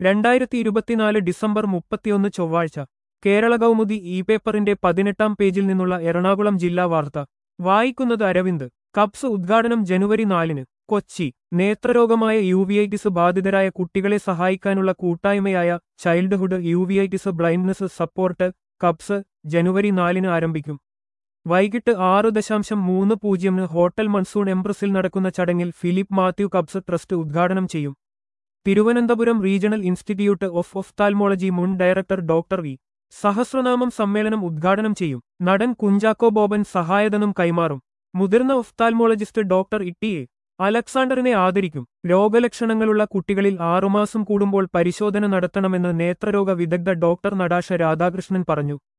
രണ്ടായിരത്തി ഇരുപത്തിനാല് ഡിസംബർ മുപ്പത്തിയൊന്ന് ചൊവ്വാഴ്ച കേരള കൗമുദി ഇ പേപ്പറിന്റെ പതിനെട്ടാം പേജിൽ നിന്നുള്ള എറണാകുളം ജില്ലാ വാർത്ത വായിക്കുന്നത് അരവിന്ദ് കപ്സ് ഉദ്ഘാടനം ജനുവരി നാലിന് കൊച്ചി നേത്രരോഗമായ യുവിഐറ്റിസ് ബാധിതരായ കുട്ടികളെ സഹായിക്കാനുള്ള കൂട്ടായ്മയായ childhood uveitis blindness support cubs ജനുവരി നാലിന് ആരംഭിക്കും വൈകിട്ട് ആറ് ദശാംശം മൂന്ന് പൂജ്യമിന് ഹോട്ടൽ മൺസൂൺ എംപ്രസിൽ നടക്കുന്ന ചടങ്ങിൽ ഫിലിപ്പ് മാത്യു കബ്സ് ട്രസ്റ്റ് ഉദ്ഘാടനം ചെയ്യും Thiruvananthapuram regional institute of ophthalmology മുൻ ഡയറക്ടർ ഡോക്ടർ വി സഹസ്രനാമം സമ്മേളനം ഉദ്ഘാടനം ചെയ്യും നടൻ കുഞ്ചാക്കോ ബോബൻ സഹായധനം കൈമാറും മുതിർന്ന ഒഫ്താൽമോളജിസ്റ്റ് ഡോക്ടർ ഇട്ടിയെ അലക്സാണ്ടറിനെ ആദരിക്കും രോഗലക്ഷണങ്ങളുള്ള കുട്ടികളിൽ ആറുമാസം കൂടുമ്പോൾ പരിശോധന നടത്തണമെന്ന് നേത്രരോഗ വിദഗ്ധ ഡോക്ടർ നടാശ രാധാകൃഷ്ണൻ പറഞ്ഞു